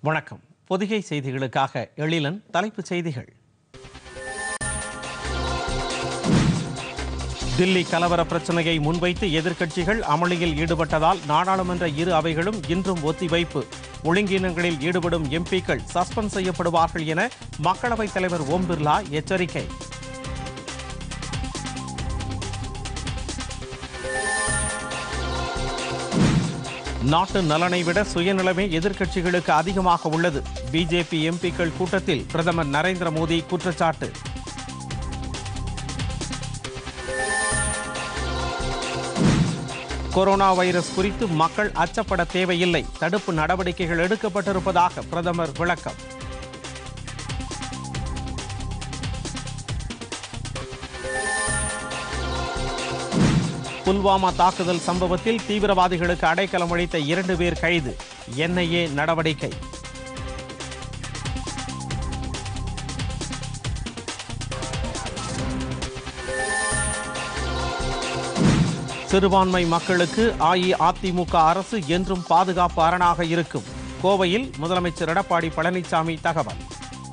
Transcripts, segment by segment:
வணக்கம் பொதிகை செய்திகளுக்காக எழிலன் தலைப்புச் செய்திகள் தில்லி கலவர பிரச்சனையை முன்வைத்து எதிர்க்கட்சிகள் அமளியில் ஈடுபட்டதால் நாடாளுமன்ற இரு அவைகளும் இன்றும் ஒத்திவைப்பு ஒழுங்கீனங்களில் ஈடுபடும் எம்பிக்கள் சஸ்பெண்ட் செய்யப்படுவார்கள் என மக்களவைத் தலைவர் ஓம் பிர்லா எச்சரிக்கை நாட்டு நலனை விட சுயநலமே எதிர்க்கட்சிகளுக்கு அதிகமாக உள்ளது பிஜேபி எம்பிக்கள் கூட்டத்தில் பிரதமர் நரேந்திர மோடி குற்றச்சாட்டு கொரோனா வைரஸ் குறித்து மக்கள் அச்சப்பட தேவையில்லை தடுப்பு நடவடிக்கைகள் எடுக்கப்பட்டிருப்பதாக பிரதமர் விளக்கம் புல்வாமா தாக்குதல் சம்பவத்தில் தீவிரவாதிகளுக்கு அடைக்கலம் அளித்த இரண்டு பேர் கைது என்ஐஏ நடவடிக்கை சிறுபான்மை மக்களுக்கு அஇஅதிமுக அரசு என்றும் பாதுகாப்பு அரணாக இருக்கும் கோவையில் முதலமைச்சர் எடப்பாடி பழனிசாமி தகவல்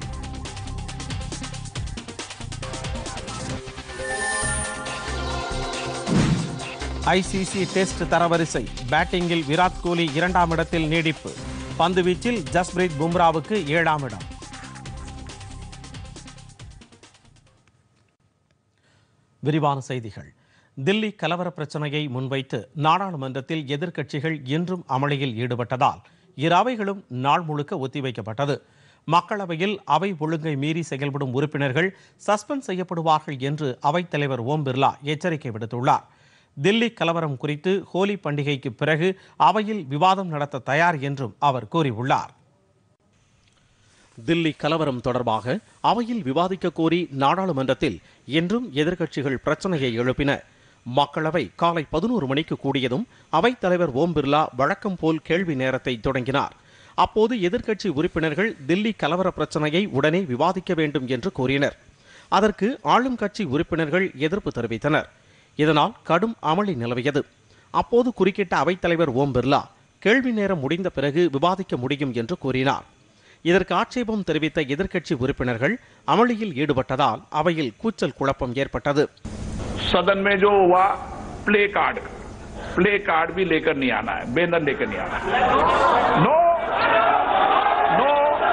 ஐசிசி டெஸ்ட் தரவரிசை பேட்டிங்கில் விராட் கோலி இரண்டாம் இடத்தில் நீடிப்பு பந்துவீச்சில் ஜஸ்பிரீத் பும்ராவுக்கு ஏழாம் இடம் விரிவான செய்திகள் தில்லி கலவர பிரச்சனையை முன்வைத்து நாடாளுமன்றத்தில் எதிர்க்கட்சிகள் இன்றும் அமளியில் ஈடுபட்டதால் இரு அவைகளும் நாள் முழுக்க ஒத்திவைக்கப்பட்டது மக்களவையில் அவை ஒழுங்கை மீறி செயல்படும் உறுப்பினர்கள் சஸ்பெண்ட் செய்யப்படுவார்கள் என்று அவைத்தலைவர் ஓம் பிர்லா எச்சரிக்கை விடுத்துள்ளார் தில்லி கலவரம் குறித்து ஹோலி பண்டிகைக்கு பிறகு அவையில் விவாதம் நடத்த தயார் என்றும் அவர் கூறியுள்ளார் தில்லி கலவரம் தொடர்பாக அவையில் விவாதிக்க கோரி நாடாளுமன்றத்தில் இன்றும் எதிர்க்கட்சிகள் பிரச்சனையை எழுப்பின மக்களவை காலை பதினோரு மணிக்கு கூடியதும் அவைத் தலைவர் ஓம் பிர்லா வழக்கம் போல் கேள்வி நேரத்தை தொடங்கினார் அப்போது எதிர்க்கட்சி உறுப்பினர்கள் தில்லி கலவர பிரச்சனையை உடனே விவாதிக்க வேண்டும் என்று கூறினர் அதற்கு ஆளும் கட்சி உறுப்பினர்கள் எதிர்ப்பு தெரிவித்தனர் இதனால் கடும் அமளி நிலவியது அப்போது குறுக்கிட்ட அவைத்தலைவர் ஓம் பிர்லா கேள்வி நேரம் முடிந்த பிறகு விவாதிக்க முடியும் என்று கூறினார் இதற்கு ஆட்சேபம் தெரிவித்த எதிர்க்கட்சி உறுப்பினர்கள் அமளியில் ஈடுபட்டதால் அவையில் கூச்சல் குழப்பம் ஏற்பட்டது सदन में जो हुआ प्ले कार्ड प्ले कार्ड भी लेकर नहीं आना है बैनर लेकर नहीं आना है नो नो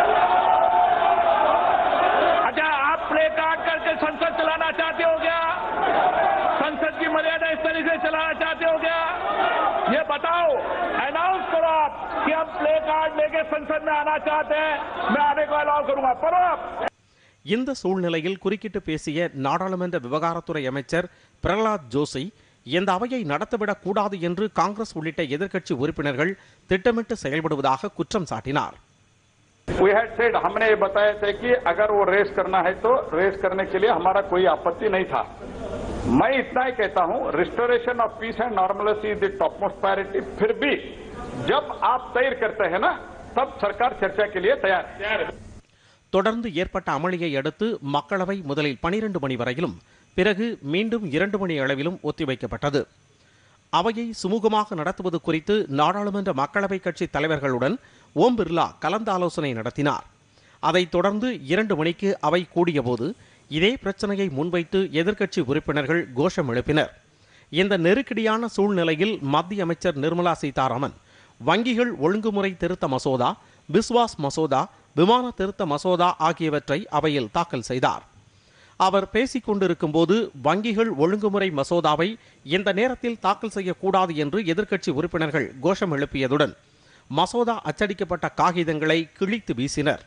अच्छा आप प्ले कार्ड करके संसद चलाना चाहते हो क्या संसद की मर्यादा इस तरीके से चलाना चाहते हो क्या ये बताओ अनाउंस करो आप कि हम प्ले कार्ड लेके संसद में आना चाहते हैं मैं आने को अलाउ करूंगा करो आप இந்த சூழ்நிலையில் குறுக்கிட்டு பேசிய நாடாளுமன்ற விவகாரத்துறை அமைச்சர் பிரகலாத் ஜோஷி இந்த அவையை நடத்தவிடக் கூடாது என்று காங்கிரஸ் உள்ளிட்ட எதிர்க்கட்சி உறுப்பினர்கள் திட்டமிட்டு செயல்படுவதாக குற்றம் சாட்டினார் वी हैड सेड हमने ये बताया था कि अगर वो रेस करना है तो रेस करने के लिए हमारा कोई आपत्ति नहीं था मैं इतना ही कहता हूं restoration of peace and normality is the top most priority फिर भी जब आप तय करते हैं ना तब सरकार चर्चा के लिए तैयार है தொடர்ந்து ஏற்பட்ட அமளியை அடுத்து மக்களவை முதலில் பனிரெண்டு மணி வரையிலும் பிறகு மீண்டும் இரண்டு மணி அளவிலும் ஒத்திவைக்கப்பட்டது அவையை சுமூகமாக நடத்துவது குறித்து நாடாளுமன்ற மக்களவை கட்சி தலைவர்களுடன் ஓம் பிர்லா கலந்தாலோசனை நடத்தினார் அதைத் தொடர்ந்து இரண்டு மணிக்கு அவை கூடியபோது இதே பிரச்சனையை முன்வைத்து எதிர்க்கட்சி உறுப்பினர்கள் கோஷம் எழுப்பினர் இந்த நெருக்கடியான சூழ்நிலையில் மத்திய அமைச்சர் நிர்மலா சீதாராமன் வங்கிகள் ஒழுங்குமுறை திருத்த மசோதா பிஸ்வாஸ் மசோதா விமான திருத்த மசோதா ஆகியவற்றை அவையில் தாக்கல் செய்தார் அவர் பேசிக் கொண்டிருக்கும் போது வங்கிகள் ஒழுங்குமுறை மசோதாவை இந்த நேரத்தில் தாக்கல் செய்யக்கூடாது என்று எதிர்க்கட்சி உறுப்பினர்கள் கோஷம் எழுப்பியதுடன் மசோதா அச்சடிக்கப்பட்ட காகிதங்களை கிழித்து வீசினர்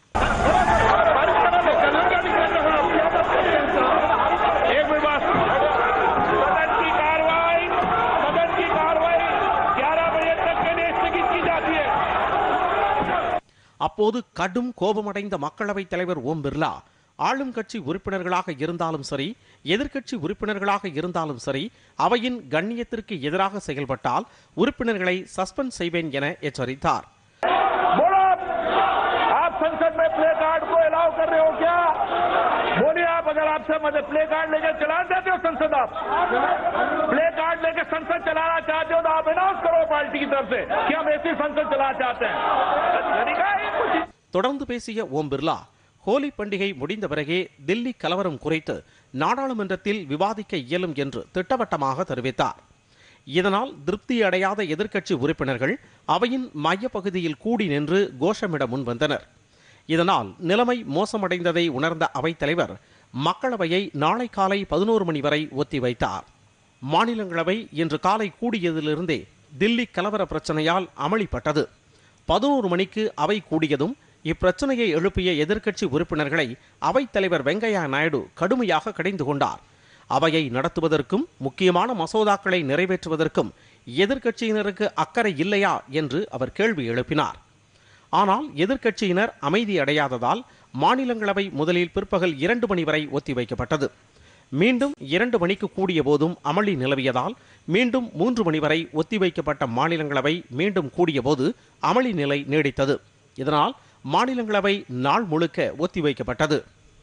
एक मिनट बस सदन की कार्रवाई सदन की कार्रवाई 11 बजे तक के लिए स्थगित की जाती है அப்போது கடும் கோபமடைந்த மக்களவைத் தலைவர் ஓம் பிர்லா ஆளும் கட்சி உறுப்பினர்களாக இருந்தாலும் சரி எதிர்க்கட்சி உறுப்பினர்களாக இருந்தாலும் சரி அவையின் கண்ணியத்திற்கு எதிராக செயல்பட்டால் உறுப்பினர்களை சஸ்பெண்ட் செய்வேன் என எச்சரித்தார் बोलो आप आप संसद में प्ले कार्ड को अलाउ कर रहे हो क्या बोलिए आप अगर आपसे मदद प्ले कार्ड लेकर चला जाते हो संसद आप प्ले कार्ड कार्ड लेके संसद चलाना चाहते हो तो आप अनाउंस करो पार्टी की तरफ से कि हम ऐसी संसद चलाना चाहते हैं तरीका है कुछ தொடர்ந்து பேசிய ஓம் பிர்லா ஹோலி பண்டிகை முடிந்த பிறகே தில்லி கலவரம் குறித்து நாடாளுமன்றத்தில் விவாதிக்க இயலும் என்று திட்டவட்டமாக தெரிவித்தார் இதனால் திருப்தி அடையாத எதிர்க்கட்சி உறுப்பினர்கள் அவையின் மையப்பகுதியில் கூடி நின்று கோஷமிட முன்வந்தனர் இதனால் நிலைமை மோசமடைந்ததை உணர்ந்த அவைத்தலைவர் மக்களவையை நாளை காலை பதினோரு மணி வரை ஒத்திவைத்தார் மாநிலங்களவை இன்று காலை கூடியதிலிருந்தே தில்லி கலவர பிரச்சனையால் அமளிப்பட்டது பதினோரு மணிக்கு அவை கூடியதும் இப்பிரச்சனையை எழுப்பிய எதிர்க்கட்சி உறுப்பினர்களை அவைத்தலைவர் வெங்கையா நாயுடு கடுமையாக கடிந்து கொண்டார் அவையை நடத்துவதற்கும் முக்கியமான மசோதாக்களை நிறைவேற்றுவதற்கும் எதிர்க்கட்சியினருக்கு அக்கறை இல்லையா என்று அவர் கேள்வி எழுப்பினார் ஆனால் எதிர்க்கட்சியினர் அமைதி அடையாததால் மாநிலங்களவை முதலில் பிற்பகல் இரண்டு மணி வரை ஒத்திவைக்கப்பட்டது மீண்டும் இரண்டு மணிக்கு கூடிய போதும் அமளி நிலவியதால் மீண்டும் மூன்று மணி வரை ஒத்திவைக்கப்பட்ட மாநிலங்களவை மீண்டும் கூடியபோது அமளி நிலை நீடித்தது இதனால் மாநிலங்களவை நாள் முழுக்க ஒத்திவைக்கப்பட்டது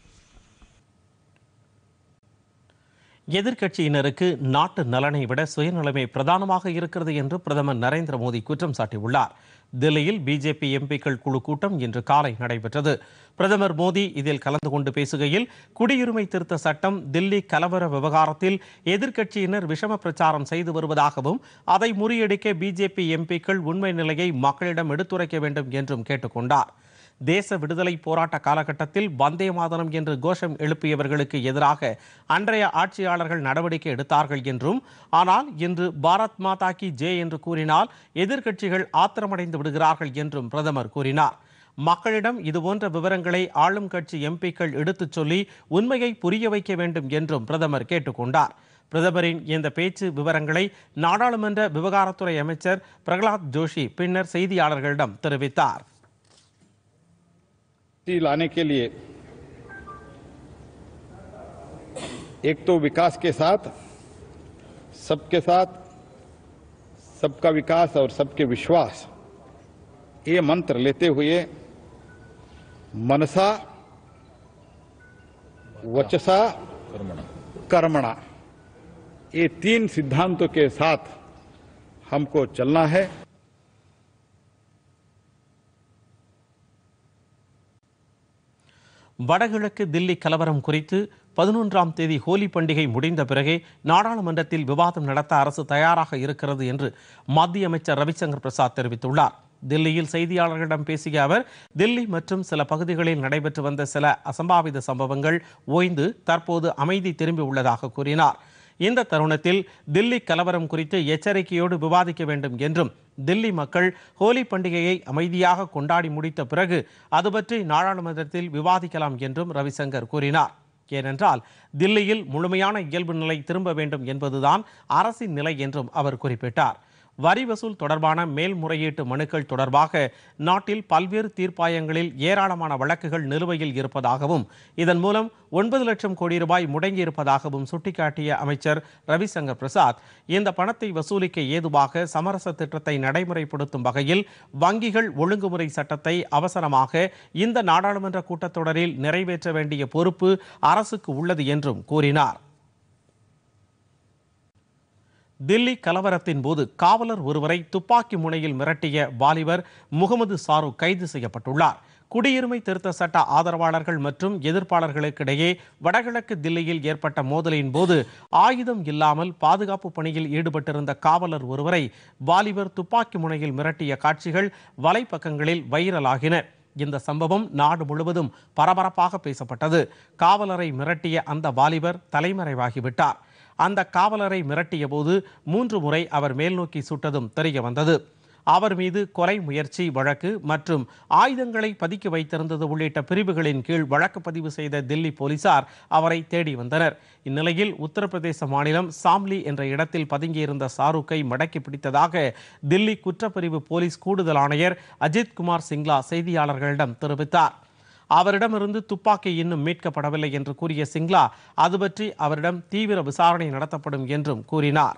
எதிர்க்கட்சியினருக்கு நாட்டு நலனை விட சுயநலமே பிரதானமாக இருக்கிறது என்று பிரதமர் நரேந்திர மோடி குற்றம் சாட்டியுள்ளார் தில்லியில் பிஜேபி எம்பிக்கள் குழு கூட்டம் இன்று காலை நடைபெற்றது பிரதமர் மோடி இதில் கலந்து கொண்டு பேசுகையில் குடியுரிமை திருத்த சட்டம் தில்லி கலவர விவகாரத்தில் எதிர்க்கட்சியினர் விஷம பிரச்சாரம் செய்து வருவதாகவும் அதை முறியடிக்க பிஜேபி எம்பிக்கள் உண்மை நிலையை மக்களிடம் எடுத்துரைக்க வேண்டும் என்றும் கேட்டுக்கொண்டார் தேச விடுதலை போராட்ட காலகட்டத்தில் வந்தே மாதரம் என்று கோஷம் எழுப்பியவர்களுக்கு எதிராக அன்றைய ஆட்சியாளர்கள் நடவடிக்கை எடுத்தார்கள் என்றும் ஆனால் இன்று பாரத் மாதா கி ஜே என்று கூறினால் எதிர்க்கட்சிகள் ஆத்திரமடைந்து விடுகிறார்கள் என்றும் பிரதமர் கூறினார் மக்களிடம் இதுபோன்ற விவரங்களை ஆளும் கட்சி எம்பிக்கள் எடுத்துச் சொல்லி உண்மையை புரிய வைக்க வேண்டும் என்றும் பிரதமர் கேட்டுக்கொண்டார் பிரதமரின் இந்த பேச்சு விவரங்களை நாடாளுமன்ற விவகாரத்துறை அமைச்சர் பிரகலாத் ஜோஷி பின்னர் செய்தியாளர்களிடம் தெரிவித்தார் लाने के लिए एक तो विकास के साथ सबके साथ सबका विकास और सबके विश्वास ये मंत्र लेते हुए मनसा वचसा कर्मणा ये तीन सिद्धांतों के साथ हमको चलना है வடகிழக்கு தில்லி கலவரம் குறித்து பதினொன்றாம் தேதி ஹோலி பண்டிகை முடிந்த பிறகே நாடாளுமன்றத்தில் விவாதம் நடத்த அரசு தயாராக இருக்கிறது என்று மத்திய அமைச்சர் ரவிசங்கர் பிரசாத் தெரிவித்துள்ளார் தில்லியில் செய்தியாளர்களிடம் பேசிய அவர் தில்லி மற்றும் சில பகுதிகளில் நடைபெற்று வந்த சில அசம்பாவித சம்பவங்கள் ஓய்ந்து தற்போது அமைதி திரும்பி உள்ளதாக கூறினார் இந்த தருணத்தில் தில்லி கலவரம் குறித்து எச்சரிக்கையோடு விவாதிக்க வேண்டும் என்றும் தில்லி மக்கள் ஹோலி பண்டிகையை அமைதியாக கொண்டாடி முடித்த பிறகு அது பற்றி நாடாளுமன்றத்தில் விவாதிக்கலாம் என்றும் ரவிசங்கர் கூறினார் ஏனென்றால் தில்லியில் முழுமையான இயல்பு நிலை திரும்ப வேண்டும் என்பதுதான் அரசின் நிலை என்றும் அவர் குறிப்பிட்டார் வரி வசூல் தொடர்பான மேல்முறையீட்டு மனுக்கள் தொடர்பாக நாட்டில் பல்வேறு தீர்ப்பாயங்களில் ஏராளமான வழக்குகள் நிலுவையில் இருப்பதாகவும் இதன் மூலம் ஒன்பது லட்சம் கோடி ரூபாய் முடங்கியிருப்பதாகவும் சுட்டிக்காட்டிய அமைச்சர் ரவிசங்கர் பிரசாத் இந்த பணத்தை வசூலிக்க ஏதுவாக சமரச திட்டத்தை நடைமுறைப்படுத்தும் வகையில் வங்கிகள் ஒழுங்குமுறை சட்டத்தை அவசரமாக இந்த நாடாளுமன்ற கூட்டத்தொடரில் நிறைவேற்ற வேண்டிய பொறுப்பு அரசுக்கு உள்ளது என்றும் கூறினார் தில்லி கலவரத்தின் போது காவலர் ஒருவரை துப்பாக்கி முனையில் மிரட்டிய வாலிபர் முகமது சாருக் கைது செய்யப்பட்டுள்ளார் குடியுரிமை திருத்த சட்ட ஆதரவாளர்கள் மற்றும் எதிர்ப்பாளர்களுக்கிடையே வடகிழக்கு தில்லியில் ஏற்பட்ட மோதலின் போது ஆயுதம் இல்லாமல் பாதுகாப்பு பணியில் ஈடுபட்டிருந்த காவலர் ஒருவரை வாலிபர் துப்பாக்கி முனையில் மிரட்டிய காட்சிகள் வலைப்பக்கங்களில் வைரலாகின இந்த சம்பவம் நாடு முழுவதும் பரபரப்பாக பேசப்பட்டது காவலரை மிரட்டிய அந்த வாலிபர் தலைமறைவாகிவிட்டார் அந்த காவலரை மிரட்டிய போது மூன்று முறை அவர் மேல்நோக்கி சுட்டதும் தெரிய வந்தது அவர் மீது கொலை முயற்சி வழக்கு மற்றும் ஆயுதங்களை பதுக்கி வைத்திருந்தது உள்ளிட்ட பிரிவுகளின் கீழ் வழக்கு பதிவு செய்த தில்லி போலீசார் அவரை தேடி வந்தனர் இந்நிலையில் உத்தரப்பிரதேச மாநிலம் சாம்லி என்ற இடத்தில் பதுங்கியிருந்த சாருக்கை மடக்கி பிடித்ததாக தில்லி குற்றப்பிரிவு போலீஸ் கூடுதல் ஆணையர் அஜித் குமார் சிங்லா செய்தியாளர்களிடம் தெரிவித்தார் அவரிடமிருந்து துப்பாக்கி இன்னும் மீட்கப்படவில்லை என்று கூறிய சிங்லா அது பற்றி அவரிடம் தீவிர விசாரணை நடத்தப்படும் என்றும் கூறினார்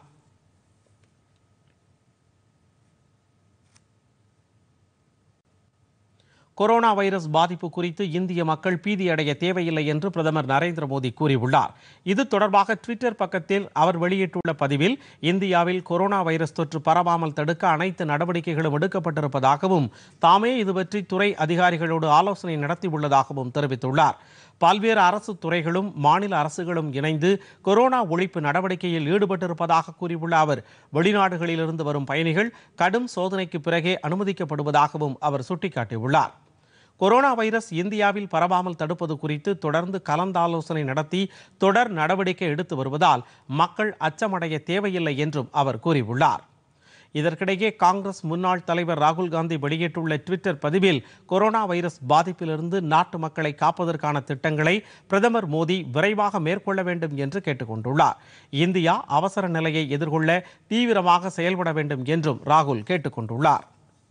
கொரோனா வைரஸ் பாதிப்பு குறித்து இந்திய மக்கள் பீதியடைய தேவையில்லை என்று பிரதமர் நரேந்திர மோடி கூறியுள்ளார் இது தொடர்பாக ட்விட்டர் பக்கத்தில் அவர் வெளியிட்டுள்ள பதிவில் இந்தியாவில் கொரோனா வைரஸ் தொற்று பரவாமல் தடுக்க அனைத்து நடவடிக்கைகளும் எடுக்கப்பட்டிருப்பதாகவும் தாமே இது பற்றி துறை அதிகாரிகளோடு ஆலோசனை நடத்தியுள்ளதாகவும் தெரிவித்துள்ளார் பல்வேறு அரசு துறைகளும் மாநில அரசுகளும் இணைந்து கொரோனா ஒழிப்பு நடவடிக்கையில் ஈடுபட்டிருப்பதாக கூறியுள்ள அவர் வெளிநாடுகளிலிருந்து வரும் பயணிகள் கடும் சோதனைக்கு பிறகே அனுமதிக்கப்படுவதாகவும் அவர் சுட்டிக்காட்டியுள்ளார் கொரோனா வைரஸ் இந்தியாவில் பரவாமல் தடுப்பது குறித்து தொடர்ந்து கலந்தாலோசனை நடத்தி தொடர் நடவடிக்கை எடுத்து வருவதால் மக்கள் அச்சமடைய தேவையில்லை என்றும் அவர் கூறியுள்ளார் இதற்கிடையே காங்கிரஸ் முன்னாள் தலைவர் ராகுல் காந்தி வெளியிட்டுள்ள ட்விட்டர் பதிவில் கொரோனா வைரஸ் பாதிப்பிலிருந்து நாட்டு மக்களை காப்பதற்கான திட்டங்களை பிரதமர் மோடி விரைவாக மேற்கொள்ள வேண்டும் என்று கேட்டுக்கொண்டுள்ளார் இந்தியா அவசர நிலையை எதிர்கொள்ள தீவிரமாக செயல்பட வேண்டும் என்றும் ராகுல் கேட்டுக்கொண்டுள்ளார்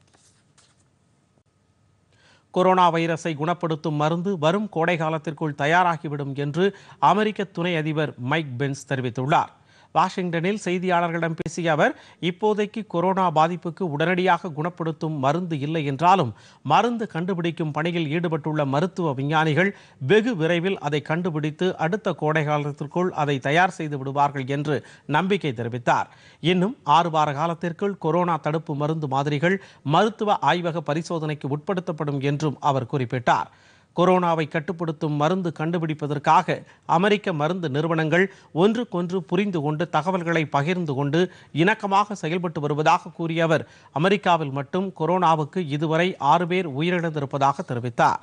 கொரோனா வைரஸை குணப்படுத்தும் மருந்து வரும் கோடை காலத்திற்குள் தயாராகிவிடும் என்று அமெரிக்க துணை அதிபர் மைக் பென்ஸ் தெரிவித்துள்ளார் வாஷிங்டனில் செய்தியாளர்களிடம் பேசிய அவர் இப்போதைக்கு கொரோனா பாதிப்புக்கு உடனடியாக குணப்படுத்தும் மருந்து இல்லை என்றாலும் மருந்து கண்டுபிடிக்கும் பணியில் ஈடுபட்டுள்ள மருத்துவ விஞ்ஞானிகள் வெகு விரைவில் அதை கண்டுபிடித்து அடுத்த கோடை காலத்திற்குள் அதை தயார் செய்து விடுவார்கள் என்று நம்பிக்கை தெரிவித்தார் இன்னும் ஆறு வார காலத்திற்குள் கொரோனா தடுப்பு மருந்து மாதிரிகள் மருத்துவ ஆய்வக பரிசோதனைக்கு உட்படுத்தப்படும் என்றும் அவர் குறிப்பிட்டார் கொரோனாவை கட்டுப்படுத்தும் மருந்து கண்டுபிடிப்பதற்காக அமெரிக்க மருந்து நிறுவனங்கள் ஒன்றுக்கொன்று புரிந்து கொண்டு தகவல்களை பகிர்ந்து கொண்டு இணக்கமாக செயல்பட்டு வருவதாக கூறிய அவர் அமெரிக்காவில் மட்டும் கொரோனாவுக்கு இதுவரை ஆறு பேர் உயிரிழந்திருப்பதாக தெரிவித்தார்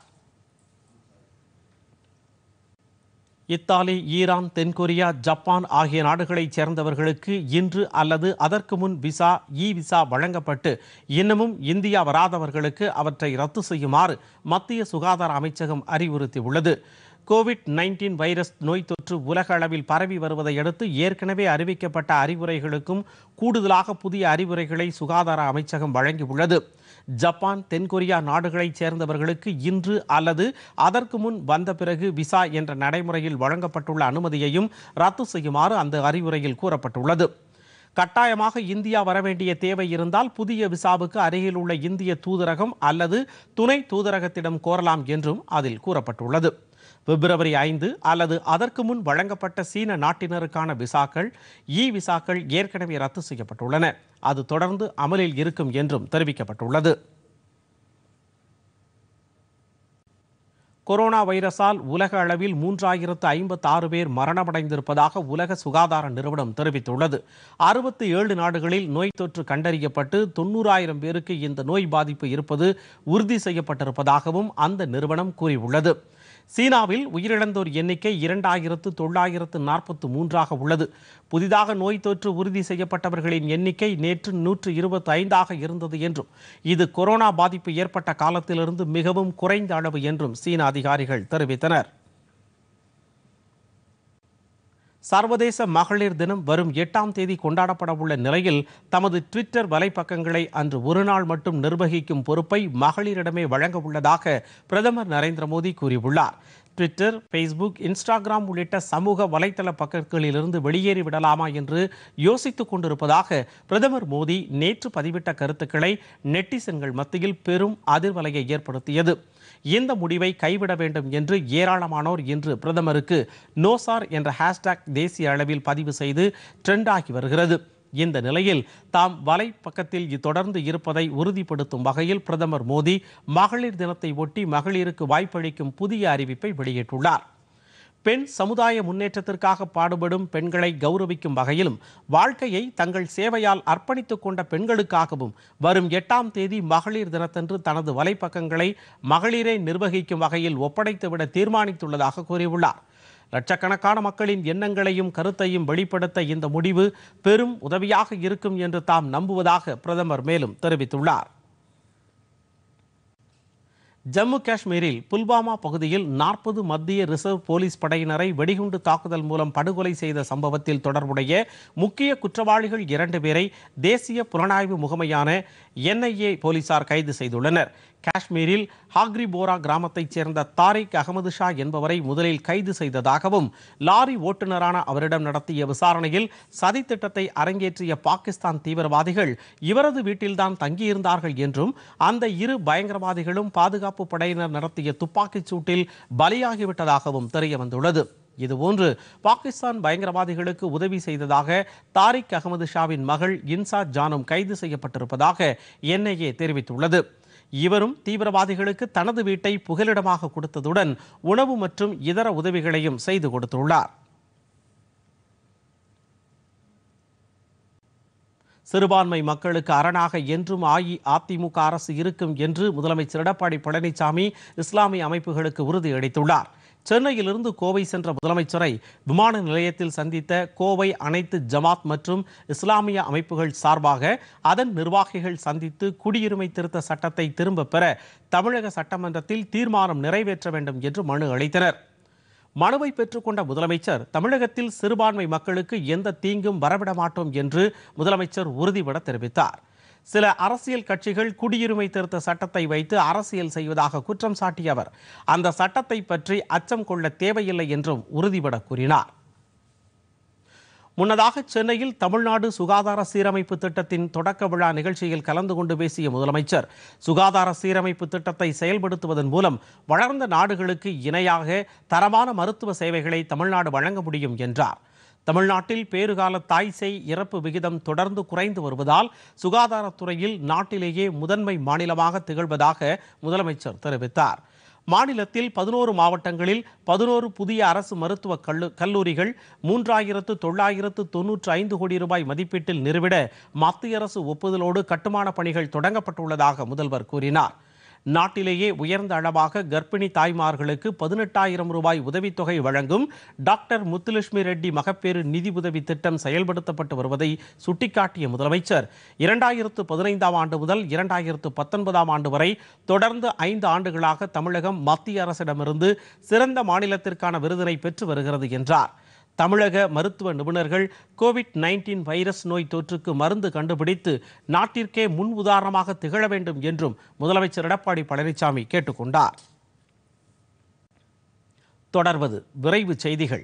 இத்தாலி ஈரான் தென்கொரியா ஜப்பான் ஆகிய நாடுகளைச் சேர்ந்தவர்களுக்கு இன்று அல்லது அதற்கு முன் விசா இ விசா வழங்கப்பட்டு இன்னமும் இந்தியா வராதவர்களுக்கு அவற்றை ரத்து செய்யுமாறு மத்திய சுகாதார அமைச்சகம் அறிவுறுத்தியுள்ளது கோவிட் நைன்டீன் வைரஸ் நோய் தொற்று உலக அளவில் பரவி வருவதை அடுத்து ஏற்கனவே அறிவிக்கப்பட்ட அறிவுரைகளுக்கும் கூடுதலாக புதிய அறிவுரைகளை சுகாதார அமைச்சகம் வழங்கியுள்ளது ஜப்பான் தென்கொரியா நாடுகளைச் சேர்ந்தவர்களுக்கு இன்று அல்லது அதற்கு முன் வந்த பிறகு விசா என்ற நடைமுறையில் வழங்கப்பட்டுள்ள அனுமதியையும் ரத்து செய்யுமாறு அந்த அறிவுரையில் கூறப்பட்டுள்ளது கட்டாயமாக இந்தியா வரவேண்டிய தேவை இருந்தால் புதிய விசாவுக்கு அருகில் உள்ள இந்திய தூதரகம் அல்லது துணை தூதரகத்திடம் கோரலாம் என்றும் அதில் கூறப்பட்டுள்ளது பிப்ரவரி ஐந்து அல்லது அதற்கு முன் வழங்கப்பட்ட சீன நாட்டினருக்கான விசாக்கள் இ விசாக்கள் ஏற்கனவே ரத்து செய்யப்பட்டுள்ளன அது தொடர்ந்து அமலில் இருக்கும் என்றும் தெரிவிக்கப்பட்டுள்ளது கொரோனா வைரஸால் உலக அளவில் மூன்றாயிரத்து ஐம்பத்தி ஆறு பேர் மரணமடைந்திருப்பதாக உலக சுகாதார நிறுவனம் தெரிவித்துள்ளது அறுபத்தி ஏழு நாடுகளில் நோய் தொற்று கண்டறியப்பட்டு தொண்ணூறாயிரம் பேருக்கு இந்த நோய் பாதிப்பு இருப்பது உறுதி செய்யப்பட்டிருப்பதாகவும் அந்த நிறுவனம் கூறியுள்ளது சீனாவில் உயிரிழந்தோர் எண்ணிக்கை இரண்டாயிரத்து தொள்ளாயிரத்து நாற்பத்து மூன்றாக உள்ளது புதிதாக நோய் தொற்று உறுதி செய்யப்பட்டவர்களின் எண்ணிக்கை நேற்று நூற்று இருபத்தி ஐந்தாக இருந்தது என்றும் இது கொரோனா பாதிப்பு ஏற்பட்ட காலத்திலிருந்து மிகவும் குறைந்த அளவு என்றும் சீன அதிகாரிகள் தெரிவித்தனர் சர்வதேச மகளிர் தினம் வரும் எட்டாம் தேதி கொண்டாடப்பட உள்ள நிலையில் தமது ட்விட்டர் வலைப்பக்கங்களை அன்று ஒரு நாள் மட்டும் நிர்வகிக்கும் பொறுப்பை மகளிரிடமே வழங்க உள்ளதாக பிரதமர் நரேந்திர மோடி கூறியுள்ளார் ட்விட்டர் ஃபேஸ்புக் இன்ஸ்டாகிராம் உள்ளிட்ட சமூக வலைத்தள பக்கங்களிலிருந்து வெளியேறி விடலாமா என்று யோசித்துக் கொண்டிருப்பதாக பிரதமர் மோடி நேற்று பதிவிட்ட கருத்துக்களை நெட்டிசன்கள் மத்தியில் பெரும் அதிர்வலையை ஏற்படுத்தியது இந்த முடிவை கைவிட வேண்டும் என்று ஏராளமானோர் இன்று பிரதமருக்கு நோசார் என்ற ஹேஷ்டேக் தேசிய அளவில் பதிவு செய்து ட்ரெண்ட் ஆகி வருகிறது இந்த நிலையில் தாம் வலைப்பக்கத்தில் தொடர்ந்து இருப்பதை உறுதிப்படுத்தும் வகையில் பிரதமர் மோடி மகளிர் தினத்தை ஒட்டி மகளிருக்கு வாய்ப்பளிக்கும் புதிய அறிவிப்பை வெளியிட்டுள்ளார் பெண் சமுதாய முன்னேற்றத்திற்காக பாடுபடும் பெண்களை கௌரவிக்கும் வகையிலும் வாழ்க்கையை தங்கள் சேவையால் அர்ப்பணித்துக் கொண்ட பெண்களுக்காகவும் வரும் எட்டாம் தேதி மகளிர் தினத்தன்று தனது வலைப்பக்கங்களை மகளிரை நிர்வகிக்கும் வகையில் ஒப்படைத்துவிட தீர்மானித்துள்ளதாக கூறியுள்ளார் லட்சக்கணக்கான மக்களின் எண்ணங்களையும் கருத்தையும் வெளிப்படுத்த இந்த முடிவு பெரும் உதவியாக இருக்கும் என்று தாம் நம்புவதாக பிரதமர் மேலும் தெரிவித்துள்ளார் ஜம்மு காஷ்மீரில் புல்வாமா பகுதியில் நாற்பது மத்திய ரிசர்வ் போலீஸ் படையினரை வெடிகுண்டு தாக்குதல் மூலம் படுகொலை செய்த சம்பவத்தில் தொடர்புடைய முக்கிய குற்றவாளிகள் இரண்டு பேரை தேசிய புலனாய்வு முகமையான என்ஐஏ போலீசார் கைது செய்துள்ளனர் காஷ்மீரில் ஹாக்ரிபோரா கிராமத்தைச் சேர்ந்த தாரிக் அகமது ஷா என்பவரை முதலில் கைது செய்ததாகவும் லாரி ஓட்டுநரான அவரிடம் நடத்திய விசாரணையில் சதித்திட்டத்தை அரங்கேற்றிய பாகிஸ்தான் தீவிரவாதிகள் இவரது வீட்டில்தான் தங்கியிருந்தார்கள் என்றும் அந்த இரு பயங்கரவாதிகளும் பாதுகாப்பு படையினர் நடத்திய துப்பாக்கிச் சூட்டில் பலியாகிவிட்டதாகவும் தெரியவந்துள்ளது இதுபோன்று பாகிஸ்தான் பயங்கரவாதிகளுக்கு உதவி செய்ததாக தாரிக் அகமது ஷாவின் மகள் இன்சா ஜானும் கைது செய்யப்பட்டிருப்பதாக என்ஐஏ தெரிவித்துள்ளது இவரும் தீவிரவாதிகளுக்கு தனது வீட்டை புகலிடமாக கொடுத்ததுடன் உணவு மற்றும் இதர உதவிகளையும் செய்து கொடுத்துள்ளார் சிறுபான்மை மக்களுக்கு அரணாக என்றும் அஇஅதிமுக அரசு இருக்கும் என்று முதலமைச்சர் எடப்பாடி பழனிசாமி இஸ்லாமிய அமைப்புகளுக்கு உறுதியளித்துள்ளார் சென்னையிலிருந்து கோவை சென்ற முதலமைச்சரை விமான நிலையத்தில் சந்தித்த கோவை அனைத்து ஜமாத் மற்றும் இஸ்லாமிய அமைப்புகள் சார்பாக அதன் நிர்வாகிகள் சந்தித்து குடியுரிமை திருத்த சட்டத்தை திரும்பப் பெற தமிழக சட்டமன்றத்தில் தீர்மானம் நிறைவேற்ற வேண்டும் என்று மனு அளித்தனர் மனுவை பெற்றுக்கொண்ட முதலமைச்சர் தமிழகத்தில் சிறுபான்மை மக்களுக்கு எந்த தீங்கும் வரவிட மாட்டோம் என்று முதலமைச்சர் உறுதிபட தெரிவித்தார் சில அரசியல் கட்சிகள் குடியுரிமை திருத்த சட்டத்தை வைத்து அரசியல் செய்வதாக குற்றம் சாட்டிய அவர் அந்த சட்டத்தை பற்றி அச்சம் கொள்ள தேவையில்லை என்றும் உறுதிபட கூறினார் முன்னதாக சென்னையில் தமிழ்நாடு சுகாதார சீரமைப்பு திட்டத்தின் தொடக்க விழா நிகழ்ச்சியில் கலந்து கொண்டு பேசிய முதலமைச்சர் சுகாதார சீரமைப்பு திட்டத்தை செயல்படுத்துவதன் மூலம் வளர்ந்த நாடுகளுக்கு இணையாக தரமான மருத்துவ சேவைகளை தமிழ்நாடு வழங்க முடியும் என்றார் தமிழ்நாட்டில் பேறுகால தாய் சேய் இறப்பு விகிதம் தொடர்ந்து குறைந்து வருவதால் சுகாதாரத்துறையில் நாட்டிலேயே முதன்மை மாநிலமாக திகழ்வதாக முதலமைச்சர் தெரிவித்தார் மாநிலத்தில் பதினோரு மாவட்டங்களில் பதினோரு புதிய அரசு மருத்துவ கல்லு கல்லூரிகள் மூன்றாயிரத்து தொள்ளாயிரத்து தொன்னூற்று ஐந்து கோடி ரூபாய் மதிப்பீட்டில் நிறுவிட மத்திய அரசு ஒப்புதலோடு கட்டுமான பணிகள் தொடங்கப்பட்டுள்ளதாக முதல்வர் கூறினார் நாட்டிலேயே உயர்ந்த அளவாக கர்ப்பிணி தாய்மார்களுக்கு பதினெட்டாயிரம் ரூபாய் உதவித்தொகை வழங்கும் டாக்டர் முத்துலட்சுமி ரெட்டி மகப்பேறு நிதி உதவி திட்டம் செயல்படுத்தப்பட்டு வருவதை சுட்டிக்காட்டிய முதலமைச்சர் இரண்டாயிரத்து பதினைந்தாம் ஆண்டு முதல் இரண்டாயிரத்து பத்தொன்பதாம் ஆண்டு வரை தொடர்ந்து ஐந்து ஆண்டுகளாக தமிழகம் மத்திய அரசிடமிருந்து சிறந்த மாநிலத்திற்கான விருதினை பெற்று வருகிறது என்றார் தமிழக மருத்துவ நிபுணர்கள் கோவிட் நைன்டீன் வைரஸ் நோய் தொற்றுக்கு மருந்து கண்டுபிடித்து நாட்டிற்கே முன் உதாரணமாக திகழ வேண்டும் என்றும் முதலமைச்சர் எடப்பாடி பழனிசாமி கேட்டுக்கொண்டார் தொடர்வது விரைவு செய்திகள்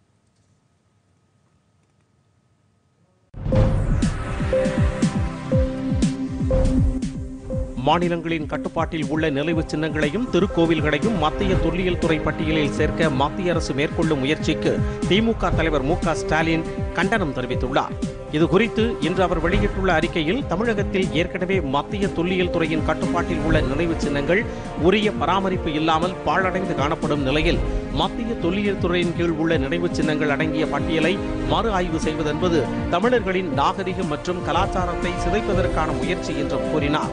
மாநிலங்களின் கட்டுப்பாட்டில் உள்ள நினைவுச் சின்னங்களையும் திருக்கோவில்களையும் மத்திய தொல்லியல் துறை பட்டியலில் சேர்க்க மத்திய அரசு மேற்கொள்ளும் முயற்சிக்கு திமுக தலைவர் மு க ஸ்டாலின் கண்டனம் தெரிவித்துள்ளார் இதுகுறித்து இன்று அவர் வெளியிட்டுள்ள அறிக்கையில் தமிழகத்தில் ஏற்கனவே மத்திய தொல்லியல் துறையின் கட்டுப்பாட்டில் உள்ள நினைவுச் சின்னங்கள் உரிய பராமரிப்பு இல்லாமல் பாழடைந்து காணப்படும் நிலையில் மத்திய தொல்லியல் துறையின் கீழ் உள்ள நினைவுச் சின்னங்கள் அடங்கிய பட்டியலை மறு ஆய்வு செய்வதென்பது தமிழர்களின் நாகரிகம் மற்றும் கலாச்சாரத்தை சிதைப்பதற்கான முயற்சி என்றும் கூறினார்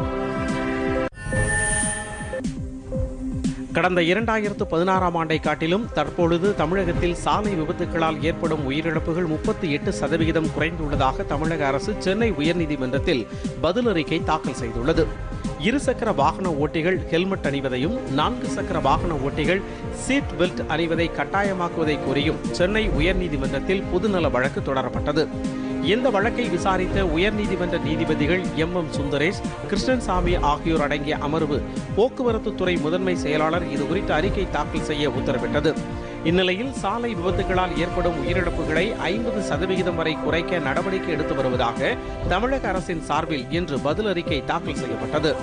கடந்த இரண்டாயிரத்து பதினாறாம் ஆண்டை காட்டிலும் தற்பொழுது தமிழகத்தில் சாலை விபத்துகளால் ஏற்படும் உயிரிழப்புகள் முப்பத்தி எட்டு சதவிகிதம் குறைந்துள்ளதாக தமிழக அரசு சென்னை உயர்நீதிமன்றத்தில் பதில் அறிக்கை தாக்கல் செய்துள்ளது இருசக்கர வாகன ஓட்டிகள் ஹெல்மெட் அணிவதையும் நான்கு சக்கர வாகன ஓட்டிகள் சீட் பெல்ட் அணிவதை கட்டாயமாக்குவதை கோரியும் சென்னை உயர்நீதிமன்றத்தில் பொதுநல வழக்கு தொடரப்பட்டது இந்த வழக்கை விசாரித்த உயர்நீதிமன்ற நீதிபதிகள் எம் எம் சுந்தரேஷ் கிருஷ்ணன்சாமி ஆகியோர் அடங்கிய அமர்வு போக்குவரத்து துறை முதன்மை செயலாளர் இதுகுறித்த அறிக்கை தாக்கல் செய்ய உத்தரவிட்டது இந்நிலையில் சாலை விபத்துகளால் ஏற்படும் உயிரிழப்புகளை ஐம்பது சதவிகிதம் வரை குறைக்க நடவடிக்கை எடுத்து வருவதாக தமிழக அரசின் சார்பில் இன்று பதில் அறிக்கை தாக்கல் செய்யப்பட்டது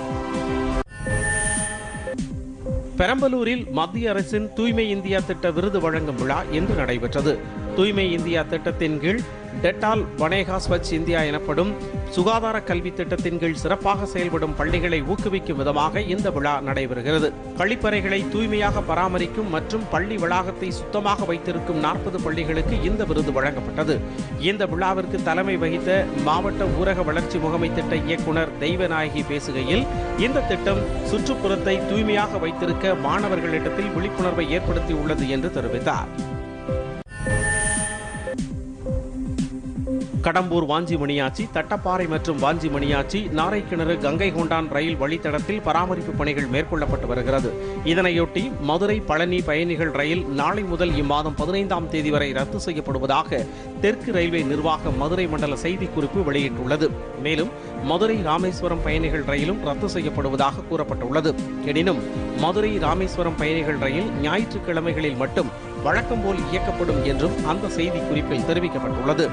பெரம்பலூரில் மத்திய அரசின் தூய்மை இந்தியா திட்ட விருது வழங்கும் விழா இன்று நடைபெற்றது தூய்மை இந்தியா திட்டத்தின் கீழ் டெட்டால் வனேகா ஸ்வச் இந்தியா எனப்படும் சுகாதார கல்வி திட்டத்தின் கீழ் சிறப்பாக செயல்படும் பள்ளிகளை ஊக்குவிக்கும் விதமாக இந்த விழா நடைபெறுகிறது கழிப்பறைகளை தூய்மையாக பராமரிக்கும் மற்றும் பள்ளி வளாகத்தை சுத்தமாக வைத்திருக்கும் நாற்பது பள்ளிகளுக்கு இந்த விருது வழங்கப்பட்டது இந்த விழாவிற்கு தலைமை வகித்த மாவட்ட ஊரக வளர்ச்சி முகமை திட்ட இயக்குனர் தெய்வநாயகி பேசுகையில் இந்த திட்டம் சுற்றுப்புறத்தை தூய்மையாக வைத்திருக்க மாணவர்களிடத்தில் விழிப்புணர்வை ஏற்படுத்தியுள்ளது என்று தெரிவித்தார் கடம்பூர் வாஞ்சி மணியாச்சி தட்டப்பாறை மற்றும் வாஞ்சி மணியாச்சி நாரைக்கிணறு கங்கை கொண்டான் ரயில் வழித்தடத்தில் பராமரிப்பு பணிகள் மேற்கொள்ளப்பட்டு வருகிறது இதனையொட்டி மதுரை பழனி பயணிகள் ரயில் நாளை முதல் இம்மாதம் பதினைந்தாம் தேதி வரை ரத்து செய்யப்படுவதாக தெற்கு ரயில்வே நிர்வாகம் மதுரை மண்டல செய்திக்குறிப்பு வெளியிட்டுள்ளது மேலும் மதுரை ராமேஸ்வரம் பயணிகள் ரயிலும் ரத்து செய்யப்படுவதாக கூறப்பட்டுள்ளது எனினும் மதுரை ராமேஸ்வரம் பயணிகள் ரயில் ஞாயிற்றுக்கிழமைகளில் மட்டும் வழக்கம் போல் இயக்கப்படும் என்றும் அந்த செய்திக்குறிப்பில் தெரிவிக்கப்பட்டுள்ளது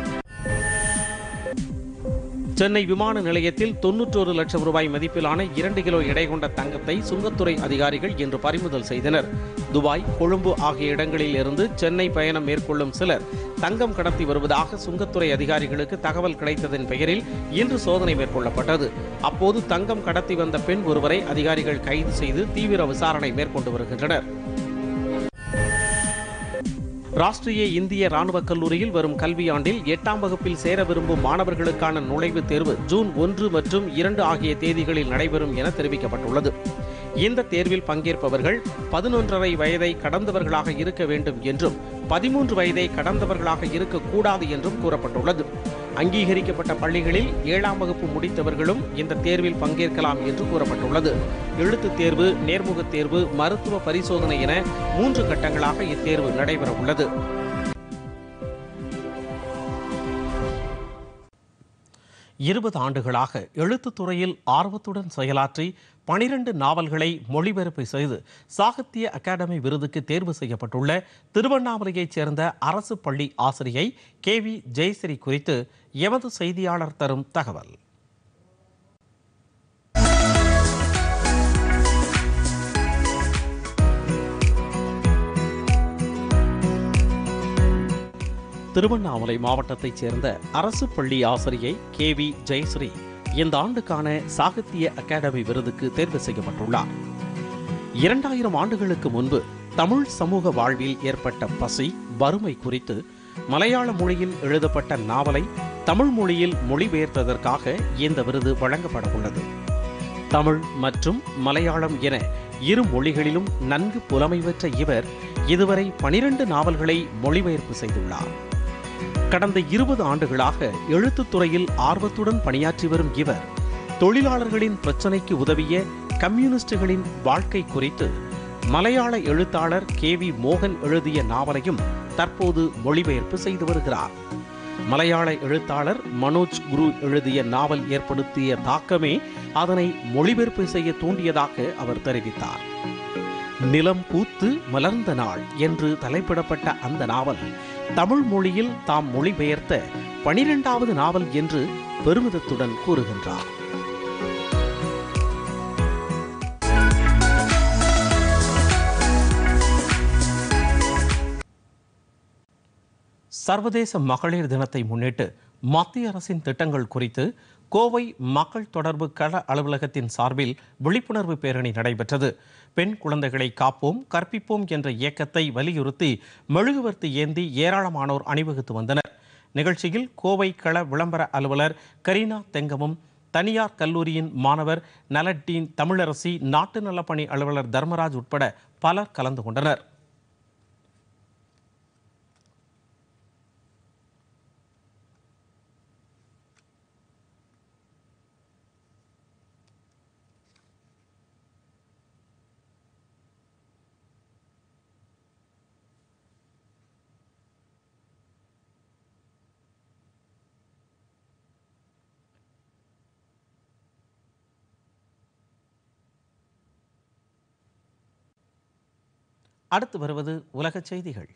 சென்னை விமான நிலையத்தில் தொன்னூற்றொரு லட்சம் ரூபாய் மதிப்பிலான இரண்டு கிலோ எடை கொண்ட தங்கத்தை சுங்கத்துறை அதிகாரிகள் இன்று பறிமுதல் செய்தனர் துபாய் கொழும்பு ஆகிய இடங்களில் இருந்து சென்னை பயணம் மேற்கொள்ளும் சிலர் தங்கம் கடத்தி வருவதாக சுங்கத்துறை அதிகாரிகளுக்கு தகவல் கிடைத்ததன் பெயரில் இன்று சோதனை மேற்கொள்ளப்பட்டது அப்போது தங்கம் கடத்தி வந்த பெண் ஒருவரை அதிகாரிகள் கைது செய்து தீவிர விசாரணை மேற்கொண்டு வருகின்றனர் ராஷ்டிரிய இந்திய ராணுவ கல்லூரியில் வரும் கல்வியாண்டில் எட்டாம் வகுப்பில் சேர விரும்பும் மாணவர்களுக்கான நுழைவுத் தேர்வு ஜூன் ஒன்று மற்றும் இரண்டு ஆகிய தேதிகளில் நடைபெறும் என தெரிவிக்கப்பட்டுள்ளது இந்த தேர்வில் பங்கேற்பவர்கள் பதினொன்றரை வயதை கடந்தவர்களாக இருக்க வேண்டும் என்றும் பதிமூன்று வயதை கடந்தவர்களாக இருக்கக்கூடாது என்றும் கூறப்பட்டுள்ளது அங்கீகரிக்கப்பட்ட பள்ளிகளில் ஏழாம் வகுப்பு முடித்தவர்களும் இந்த தேர்வில் பங்கேற்கலாம் என்று கூறப்பட்டுள்ளது எழுத்துத் தேர்வு நேர்முகத் தேர்வு மருத்துவ பரிசோதனை என மூன்று கட்டங்களாக இத்தேர்வு நடைபெற உள்ளது இருபது ஆண்டுகளாக எழுத்துத் துறையில் ஆர்வத்துடன் செயலாற்றி பனிரெண்டு நாவல்களை மொழிபெயர்ப்பு செய்து சாகித்ய அகாடமி விருதுக்கு தேர்வு செய்யப்பட்டுள்ள திருவண்ணாமலையைச் சேர்ந்த அரசு பள்ளி ஆசிரியை கே வி ஜெயஸ்ரீ குறித்து எமது செய்தியாளர் தரும் தகவல் திருவண்ணாமலை மாவட்டத்தைச் சேர்ந்த அரசு பள்ளி ஆசிரியை கே வி ஜெயஸ்ரீ இந்த ஆண்டுக்கான சாகித்ய அகாடமி விருதுக்கு தேர்வு செய்யப்பட்டுள்ளார் இரண்டாயிரம் ஆண்டுகளுக்கு முன்பு தமிழ் சமூக வாழ்வில் ஏற்பட்ட பசி வறுமை குறித்து மலையாள மொழியில் எழுதப்பட்ட நாவலை தமிழ் மொழியில் மொழிபெயர்த்ததற்காக இந்த விருது வழங்கப்பட உள்ளது தமிழ் மற்றும் மலையாளம் என இரு மொழிகளிலும் நன்கு புலமை பெற்ற இவர் இதுவரை பனிரெண்டு நாவல்களை மொழிபெயர்ப்பு செய்துள்ளார் கடந்த இருபது ஆண்டுகளாக எழுத்துத் துறையில் ஆர்வத்துடன் பணியாற்றி வரும் இவர் தொழிலாளர்களின் பிரச்சனைக்கு உதவிய கம்யூனிஸ்டுகளின் வாழ்க்கை குறித்து மலையாள எழுத்தாளர் கே வி மோகன் எழுதிய நாவலையும் தற்போது மொழிபெயர்ப்பு செய்து வருகிறார் மலையாள எழுத்தாளர் மனோஜ் குரு எழுதிய நாவல் ஏற்படுத்திய தாக்கமே அதனை மொழிபெயர்ப்பு செய்ய தூண்டியதாக அவர் தெரிவித்தார் நிலம் பூத்து மலர்ந்த நாள் என்று தலைப்பிடப்பட்ட அந்த நாவல் தமிழ் மொழியில் தாம் மொழிபெயர்த்த பனிரெண்டாவது நாவல் என்று பெருமிதத்துடன் கூறுகின்றார் சர்வதேச மகளிர் தினத்தை முன்னிட்டு மத்திய அரசின் திட்டங்கள் குறித்து கோவை மக்கள் தொடர்பு கள அலுவலகத்தின் சார்பில் விழிப்புணர்வு பேரணி நடைபெற்றது பெண் குழந்தைகளை காப்போம் கற்பிப்போம் என்ற இயக்கத்தை வலியுறுத்தி மெழுகுவர்த்தி ஏந்தி ஏராளமானோர் அணிவகுத்து வந்தனர் நிகழ்ச்சியில் கோவை கள விளம்பர அலுவலர் கரீனா தெங்கமும் தனியார் கல்லூரியின் மாணவர் நலட்டீன் தமிழரசி நாட்டு நலப்பணி அலுவலர் தர்மராஜ் உட்பட பலர் கலந்து கொண்டனர் அடுத்து வருவது உலகச் செய்திகள்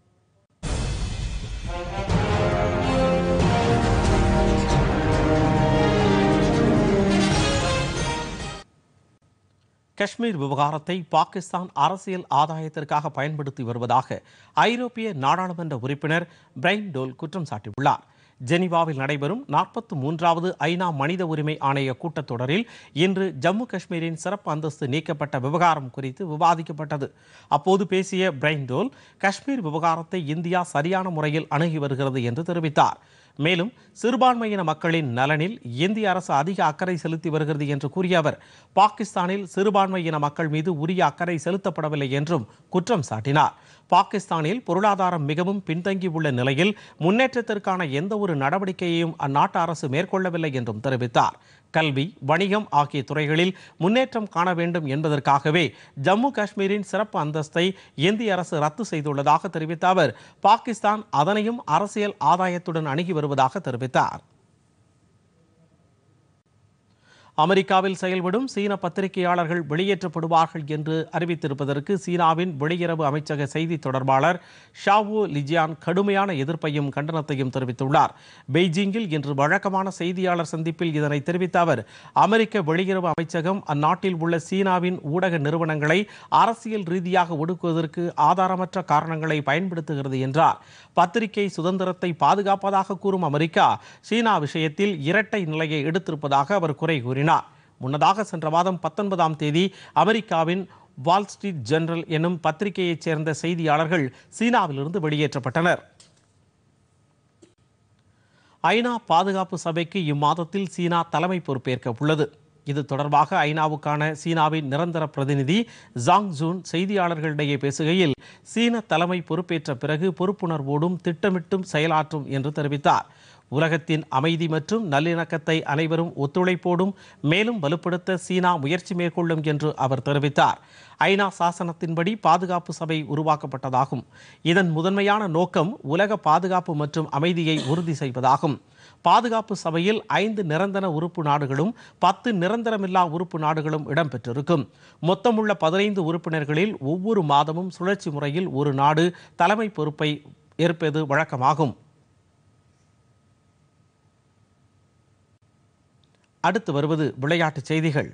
காஷ்மீர் விவகாரத்தை பாகிஸ்தான் அரசியல் ஆதாயத்திற்காக பயன்படுத்தி வருவதாக ஐரோப்பிய நாடாளுமன்ற உறுப்பினர் பிரைன் டோல் குற்றம் சாட்டியுள்ளார் ஜெனீவாவில் நடைபெறும் நாற்பத்தி மூன்றாவது ஐநா மனித உரிமை ஆணைய கூட்டத்தொடரில் இன்று ஜம்மு காஷ்மீரின் சிறப்பு அந்தஸ்து நீக்கப்பட்ட விவகாரம் குறித்து விவாதிக்கப்பட்டது அப்போது பேசிய பிரைன் டோல் காஷ்மீர் விவகாரத்தை இந்தியா சரியான முறையில் அணுகி வருகிறது என்று தெரிவித்தார் மேலும் சிறுபான்மையின மக்களின் நலனில் இந்திய அரசு அதிக அக்கறை செலுத்தி வருகிறது என்று கூறிய அவர் பாகிஸ்தானில் சிறுபான்மையின மக்கள் மீது உரிய அக்கறை செலுத்தப்படவில்லை என்றும் குற்றம் சாட்டினார் பாகிஸ்தானில் பொருளாதாரம் மிகவும் பின்தங்கியுள்ள நிலையில் முன்னேற்றத்திற்கான எந்த ஒரு நடவடிக்கையையும் அந்நாட்டு அரசு மேற்கொள்ளவில்லை என்றும் தெரிவித்தார் கல்வி வணிகம் ஆகிய துறைகளில் முன்னேற்றம் காண வேண்டும் என்பதற்காகவே ஜம்மு காஷ்மீரின் சிறப்பு அந்தஸ்தை இந்திய அரசு ரத்து செய்துள்ளதாக தெரிவித்த அவர் பாகிஸ்தான் அதனையும் அரசியல் ஆதாயத்துடன் அணுகி வருவதாக தெரிவித்தார் அமெரிக்காவில் செயல்படும் சீன பத்திரிகையாளர்கள் வெளியேற்றப்படுவார்கள் என்று அறிவித்திருப்பதற்கு சீனாவின் வெளியுறவு அமைச்சக செய்தி தொடர்பாளர் ஷாவோ லிஜியான் கடுமையான எதிர்ப்பையும் கண்டனத்தையும் தெரிவித்துள்ளார் பெய்ஜிங்கில் இன்று வழக்கமான செய்தியாளர் சந்திப்பில் இதனை தெரிவித்த அவர் அமெரிக்க வெளியுறவு அமைச்சகம் அந்நாட்டில் உள்ள சீனாவின் ஊடக நிறுவனங்களை அரசியல் ரீதியாக ஒடுக்குவதற்கு ஆதாரமற்ற காரணங்களை பயன்படுத்துகிறது என்றார் பத்திரிகை சுதந்திரத்தை பாதுகாப்பதாக கூறும் அமெரிக்கா சீனா விஷயத்தில் இரட்டை நிலையை எடுத்திருப்பதாக அவர் குறை கூறினார் முன்னதாக சென்ற மாதம் பத்தொன்பதாம் தேதி அமெரிக்காவின் வால் ஸ்ட்ரீட் ஜெர்னல் என்னும் பத்திரிகையைச் சேர்ந்த செய்தியாளர்கள் சீனாவிலிருந்து வெளியேற்றப்பட்டனர் ஐநா பாதுகாப்பு சபைக்கு இம்மாதத்தில் சீனா தலைமை பொறுப்பேற்க உள்ளது இது தொடர்பாக ஐநாவுக்கான சீனாவின் நிரந்தர பிரதிநிதி ஜாங் ஜூன் செய்தியாளர்களிடையே பேசுகையில் சீன தலைமை பொறுப்பேற்ற பிறகு பொறுப்புணர்வோடும் திட்டமிட்டும் செயலாற்றும் என்று தெரிவித்தார் உலகத்தின் அமைதி மற்றும் நல்லிணக்கத்தை அனைவரும் ஒத்துழைப்போடும் மேலும் வலுப்படுத்த சீனா முயற்சி மேற்கொள்ளும் என்று அவர் தெரிவித்தார் ஐநா சாசனத்தின்படி பாதுகாப்பு சபை உருவாக்கப்பட்டதாகும் இதன் முதன்மையான நோக்கம் உலக பாதுகாப்பு மற்றும் அமைதியை உறுதி செய்வதாகும் பாதுகாப்பு சபையில் ஐந்து நிரந்தர உறுப்பு நாடுகளும் பத்து நிரந்தரமில்லா உறுப்பு நாடுகளும் இடம்பெற்றிருக்கும் மொத்தமுள்ள பதினைந்து உறுப்பினர்களில் ஒவ்வொரு மாதமும் சுழற்சி முறையில் ஒரு நாடு தலைமை பொறுப்பை ஏற்பது வழக்கமாகும் அடுத்து வருவது விளையாட்டுச் செய்திகள்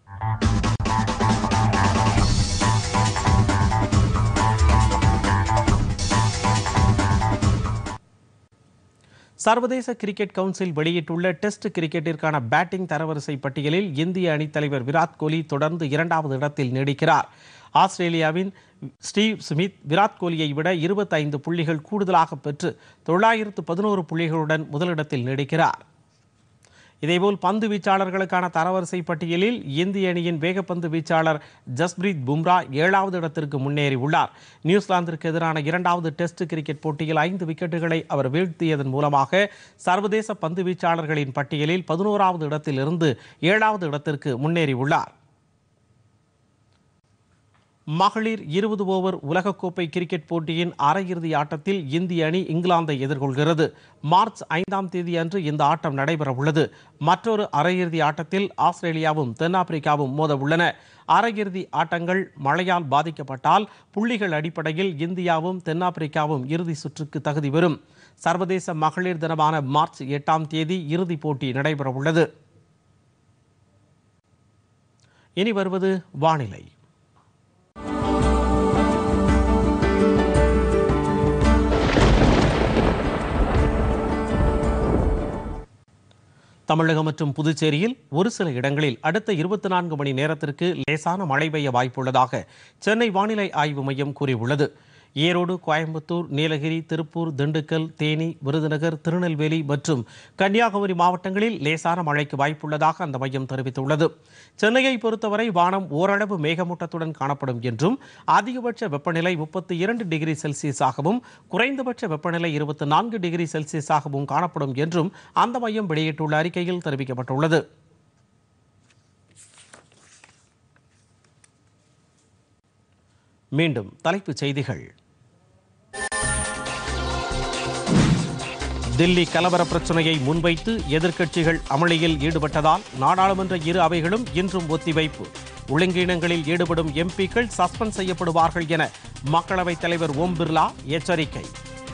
சர்வதேச கிரிக்கெட் கவுன்சில் வெளியிட்டுள்ள டெஸ்ட் கிரிக்கெட்டிற்கான பேட்டிங் தரவரிசை பட்டியலில் இந்திய அணித் தலைவர் விராட் கோலி தொடர்ந்து இரண்டாவது இடத்தில் நீடிக்கிறார் ஆஸ்திரேலியாவின் ஸ்டீவ் ஸ்மித் விராட் கோலியை விட இருபத்தைந்து புள்ளிகள் கூடுதலாக பெற்று தொள்ளாயிரத்து பதினோரு புள்ளிகளுடன் முதலிடத்தில் நீடிக்கிறார் இதேபோல் பந்து வீச்சாளர்களுக்கான தரவரிசை பட்டியலில் இந்திய அணியின் வேகப்பந்து வீச்சாளர் ஜஸ்பிரீத் பும்ரா ஏழாவது இடத்திற்கு முன்னேறி உள்ளார் நியூசிலாந்திற்கு எதிரான இரண்டாவது டெஸ்ட் கிரிக்கெட் போட்டியில் ஐந்து விக்கெட்டுகளை அவர் வீழ்த்தியதன் மூலமாக சர்வதேச பந்து வீச்சாளர்களின் பட்டியலில் பதினோராவது இடத்திலிருந்து ஏழாவது இடத்திற்கு முன்னேறி உள்ளார் மகளிர் இருபது ஓவர் உலகக்கோப்பை கிரிக்கெட் போட்டியின் அரையிறுதி ஆட்டத்தில் இந்திய அணி இங்கிலாந்தை எதிர்கொள்கிறது மார்ச் ஐந்தாம் தேதி அன்று இந்த ஆட்டம் நடைபெற உள்ளது மற்றொரு அரையிறுதி ஆட்டத்தில் ஆஸ்திரேலியாவும் தென்னாப்பிரிக்காவும் மோத உள்ளன அரையிறுதி ஆட்டங்கள் மழையால் பாதிக்கப்பட்டால் புள்ளிகள் அடிப்படையில் இந்தியாவும் தென்னாப்பிரிக்காவும் இறுதி சுற்றுக்கு தகுதி பெறும் சர்வதேச மகளிர் தினமான மார்ச் எட்டாம் தேதி இறுதிப் போட்டி நடைபெற உள்ளது இனி வருவது வானிலை தமிழகம் மற்றும் புதுச்சேரியில் ஒரு சில இடங்களில் அடுத்த இருபத்தி நான்கு மணி நேரத்திற்கு லேசான மழை பெய்ய வாய்ப்புள்ளதாக சென்னை வானிலை ஆய்வு மையம் கூறியுள்ளது ஈரோடு கோயம்புத்தூர் நீலகிரி திருப்பூர் திண்டுக்கல் தேனி விருதுநகர் திருநெல்வேலி மற்றும் கன்னியாகுமரி மாவட்டங்களில் லேசான மழைக்கு வாய்ப்புள்ளதாக அந்த மையம் தெரிவித்துள்ளது சென்னையை பொறுத்தவரை வானம் ஓரளவு மேகமூட்டத்துடன் காணப்படும் என்றும் அதிகபட்ச வெப்பநிலை முப்பத்தி இரண்டு டிகிரி செல்சியஸாகவும் குறைந்தபட்ச வெப்பநிலை இருபத்தி நான்கு டிகிரி செல்சியஸாகவும் காணப்படும் என்றும் அந்த மையம் வெளியிட்டுள்ள அறிக்கையில் தெரிவிக்கப்பட்டுள்ளது மீண்டும் தலைப்புச் செய்திகள் தில்லி கலவர பிரச்சனையை முன்வைத்து எதிர்க்கட்சிகள் அமளியில் ஈடுபட்டதால் நாடாளுமன்ற இரு அவைகளும் இன்றும் ஒத்திவைப்பு ஒழுங்கீனங்களில் ஈடுபடும் எம்பிக்கள் சஸ்பெண்ட் செய்யப்படுவார்கள் என மக்களவைத் தலைவர் ஓம் பிர்லா எச்சரிக்கை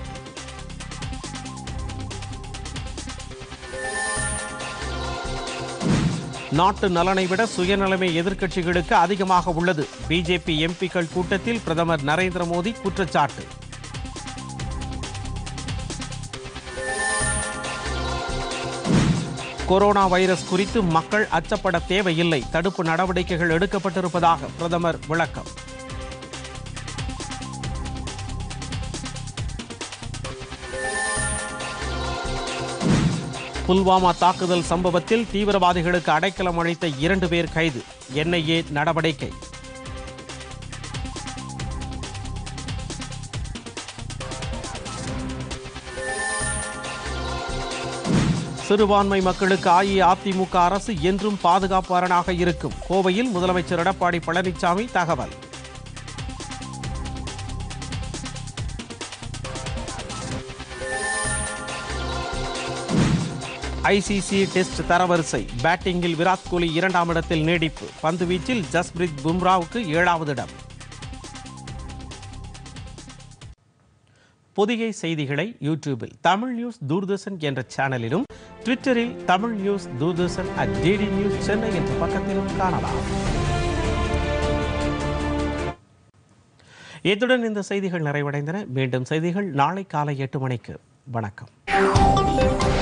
நாட்டு நலனை விட சுயநலமே எதிர்க்கட்சிகளுக்கு அதிகமாக உள்ளது பிஜேபி எம்பிக்கள் கூட்டத்தில் பிரதமர் நரேந்திர மோடி குற்றச்சாட்டு கொரோனா வைரஸ் குறித்து மக்கள் அச்சப்பட தேவையில்லை தடுப்பு நடவடிக்கைகள் எடுக்கப்பட்டிருப்பதாக பிரதமர் விளக்கம் புல்வாமா தாக்குதல் சம்பவத்தில் தீவிரவாதிகளுக்கு அடைக்கலம் அளித்த இரண்டு பேர் கைது என்ஐஏ நடவடிக்கை சிறுபான்மை மக்களுக்கு அஇஅதிமுக அரசு என்றும் பாதுகாப்பு அரணாக இருக்கும் கோவையில் முதலமைச்சர் எடப்பாடி பழனிசாமி தகவல் ஐசிசி டெஸ்ட் தரவரிசை பேட்டிங்கில் விராட் கோலி இரண்டாம் இடத்தில் நீடிப்பு பந்து வீச்சில் ஜஸ்பிரித் பும்ராவுக்கு ஏழாவது இடம் புதிய செய்திகளை யூடியூபில் தமிழ் நியூஸ் தூர்தர்ஷன் என்ற சேனலிலும் ட்விட்டரில் Tamil news Doordarshan at DD news Chennai என்ற பக்கத்திலும் காணலாம் இத்துடன் இந்த செய்திகள் நிறைவடைந்தன மீண்டும் செய்திகள் நாளை காலை எட்டு மணிக்கு வணக்கம்